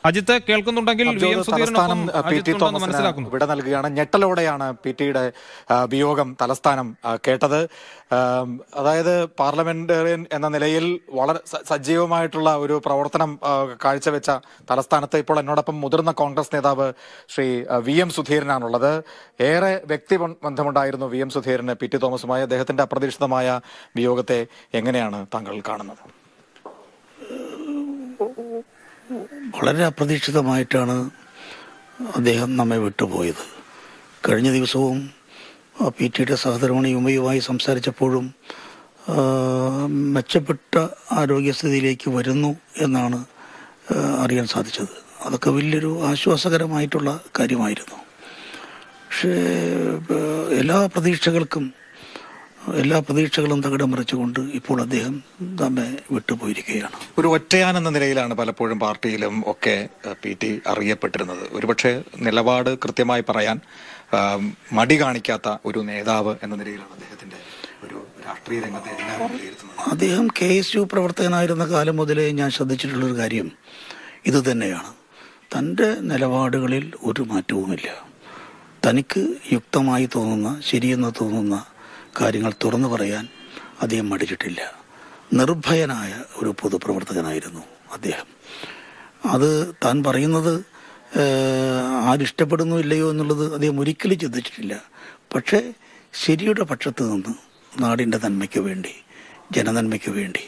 അജിത്ത് കേൾക്കുന്നുണ്ടെങ്കിൽ V M അബ്ജോദ് സുധീരനൊപ്പം തലസ്ഥാനം പി ടി അജിത്ത് ഉണ്ടെന്ന് തോമസിന് മനസ്സിലാക്കുന്നു വിട നൽകുകയാണ് ഞെട്ടലോടെയാണ് പി ടിയുടെ വിയോഗം തലസ്ഥാനം ആ, കേട്ടത് ആം, അതായത് പാർലമെന്റേറിയൻ എന്ന നിലയിൽ വളരെ സ- സജീവമായിട്ടുള്ള ഒരു പ്രവർത്തനം ആ, കാഴ്ചവെച്ച തലസ്ഥാനത്ത് ഇപ്പോൾ എന്നോടൊപ്പം മുതിർന്ന കോൺഗ്രസ് നേതാവ് ശ്രീ ആ, വി എം സുധീരനാണുള്ളത് ഏറെ വ്യക്തി ബ- ബന്ധമുണ്ടായിരുന്നു വി എം സുധീരന് പി ടി തോമസുമായി അദ്ദേഹത്തിന്റെ അപ്രതീക്ഷിതമായ വിയോഗത്തെ എങ്ങനെയാണ് താങ്കൾ കാണുന്നത് വളരെ അപ്രതീക്ഷിതമായിട്ടാണ് അദ്ദേഹം നമ്മെ വിട്ടുപോയത് കഴിഞ്ഞ ദിവസവും ആ, പി ടിയുടെ സഹധർമ്മിണി ഉമയുമായി സംസാരിച്ചപ്പോഴും ആ, മെച്ചപ്പെട്ട ആരോഗ്യസ്ഥിതിയിലേക്ക് വരുന്നു എന്നാണ് ആ, അറിയാൻ സാധിച്ചത് അതൊക്കെ വലിയൊരു ആശ്വാസകരമായിട്ടുള്ള കാര്യമായിരുന്നു പക്ഷേ ആ, എല്ലാ പ്രതീക്ഷകൾക്കും എല്ലാ പ്രതീക്ഷകളും തകിടം മറിച്ചുകൊണ്ട് ഇപ്പോൾ അദ്ദേഹം നമ്മെ വിട്ടുപോയിരിക്കുകയാണ് ഒരു ഒറ്റയാൻ എന്ന നിലയിലാണ് പലപ്പോഴും പാർട്ടിയിലും ഒക്കെ ഏഹ്, പി ടി അറിയപ്പെട്ടിരുന്നത് ഒരുപക്ഷെ നിലപാട് കൃത്യമായി പറയാൻ ആം, മടി കാണിക്കാത്ത ഒരു നേതാവ് എന്ന നിലയിലാണ് അദ്ദേഹത്തിന്റെ ഒരു രാഷ്ട്രീയ രംഗത്തെ എല്ലാവരും വിലയിരുത്തുന്നത് അദ്ദേഹം കെ എസ് യു പ്രവർത്തകനായിരുന്ന കാലം മുതലേ ഞാൻ ശ്രദ്ധിച്ചിട്ടുള്ളൊരു കാര്യം ഇത് തന്നെയാണ് തൻ്റെ നിലപാടുകളിൽ ഒരു മാറ്റവുമില്ല തനിക്ക് യുക്തമായി തോന്നുന്ന ശരിയെന്ന് തോന്നുന്ന കാര്യങ്ങൾ തുറന്നു പറയാൻ അദ്ദേഹം മടിച്ചിട്ടില്ല നിർഭയനായ ഒരു പൊതുപ്രവർത്തകനായിരുന്നു അദ്ദേഹം അത് താൻ പറയുന്നത് ഏഹ്, ആരിഷ്ടപ്പെടുന്നു ഇല്ലയോ എന്നുള്ളത് അദ്ദേഹം ഒരിക്കലും ചിന്തിച്ചിട്ടില്ല പക്ഷേ ശരിയുടെ പക്ഷത്ത് നിന്ന് നാടിൻ്റെ നന്മയ്ക്ക് വേണ്ടി ജനനന്മയ്ക്ക് വേണ്ടി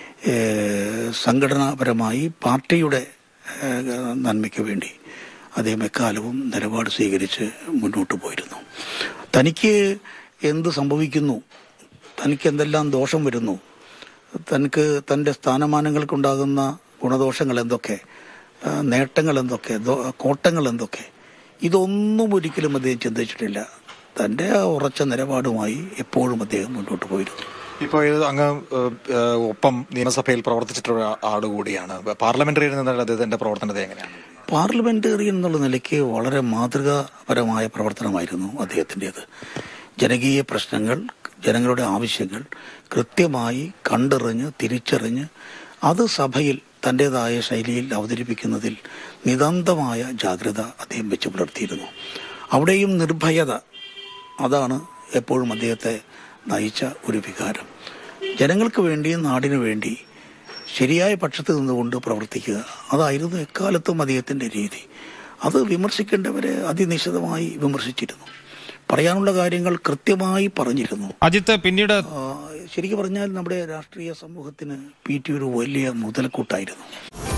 ഏഹ്, സംഘടനാപരമായി പാർട്ടിയുടെ ഏഹ്, നന്മയ്ക്ക് വേണ്ടി അദ്ദേഹം എക്കാലവും നിലപാട് സ്വീകരിച്ച് മുന്നോട്ട് പോയിരുന്നു തനിക്ക് എന്ത് സംഭവിക്കുന്നു തനിക്ക് എന്തെല്ലാം ദോഷം വരുന്നു തനിക്ക് തൻ്റെ സ്ഥാനമാനങ്ങൾക്കുണ്ടാകുന്ന ഗുണദോഷങ്ങൾ എന്തൊക്കെ ആ, നേട്ടങ്ങൾ എന്തൊക്കെ ദോ- കോട്ടങ്ങൾ എന്തൊക്കെ ഇതൊന്നും ഒരിക്കലും അദ്ദേഹം ചിന്തിച്ചിട്ടില്ല തൻ്റെ ആ ഉറച്ച നിലപാടുമായി എപ്പോഴും അദ്ദേഹം മുന്നോട്ട് പോയിരുന്നു ഇപ്പോൾ ഇത് അങ്ങ് ഏഹ്, ഏഹ്, ഒപ്പം നിയമസഭയിൽ പ്രവർത്തിച്ചിട്ടുള്ള ആൾ കൂടിയാണ് പാർലമെന്ററിയിൽ നിന്നുള്ള അദ്ദേഹത്തിന്റെ പ്രവർത്തനത്തെ എങ്ങനെയാണ് പാർലമെന്റേറിയൻ എന്നുള്ള നിലയ്ക്ക് വളരെ മാതൃകാപരമായ പ്രവർത്തനമായിരുന്നു അദ്ദേഹത്തിൻ്റെത് ജനകീയ പ്രശ്നങ്ങൾ ജനങ്ങളുടെ ആവശ്യങ്ങൾ കൃത്യമായി കണ്ടറിഞ്ഞ് തിരിച്ചറിഞ്ഞ് അത് സഭയിൽ തൻ്റെതായ ശൈലിയിൽ അവതരിപ്പിക്കുന്നതിൽ നിതാന്തമായ ജാഗ്രത അദ്ദേഹം വെച്ച് പുലർത്തിയിരുന്നു അവിടെയും നിർഭയത അതാണ് എപ്പോഴും അദ്ദേഹത്തെ നയിച്ച ഒരു വികാരം ജനങ്ങൾക്ക് വേണ്ടി നാടിനു വേണ്ടി ശരിയായ പക്ഷത്ത് നിന്നുകൊണ്ട് പ്രവർത്തിക്കുക അതായിരുന്നു എക്കാലത്തും അദ്ദേഹത്തിൻ്റെ രീതി അത് വിമർശിക്കേണ്ടവരെ അതിനിശിതമായി വിമർശിച്ചിരുന്നു പറയാനുള്ള കാര്യങ്ങൾ കൃത്യമായി പറഞ്ഞിരുന്നു അജിത്ത് പിന്നീട് ആ, ശരിക്കും പറഞ്ഞാൽ നമ്മുടെ രാഷ്ട്രീയ സമൂഹത്തിന് പി ടി ഒരു വലിയ മുതൽക്കൂട്ടായിരുന്നു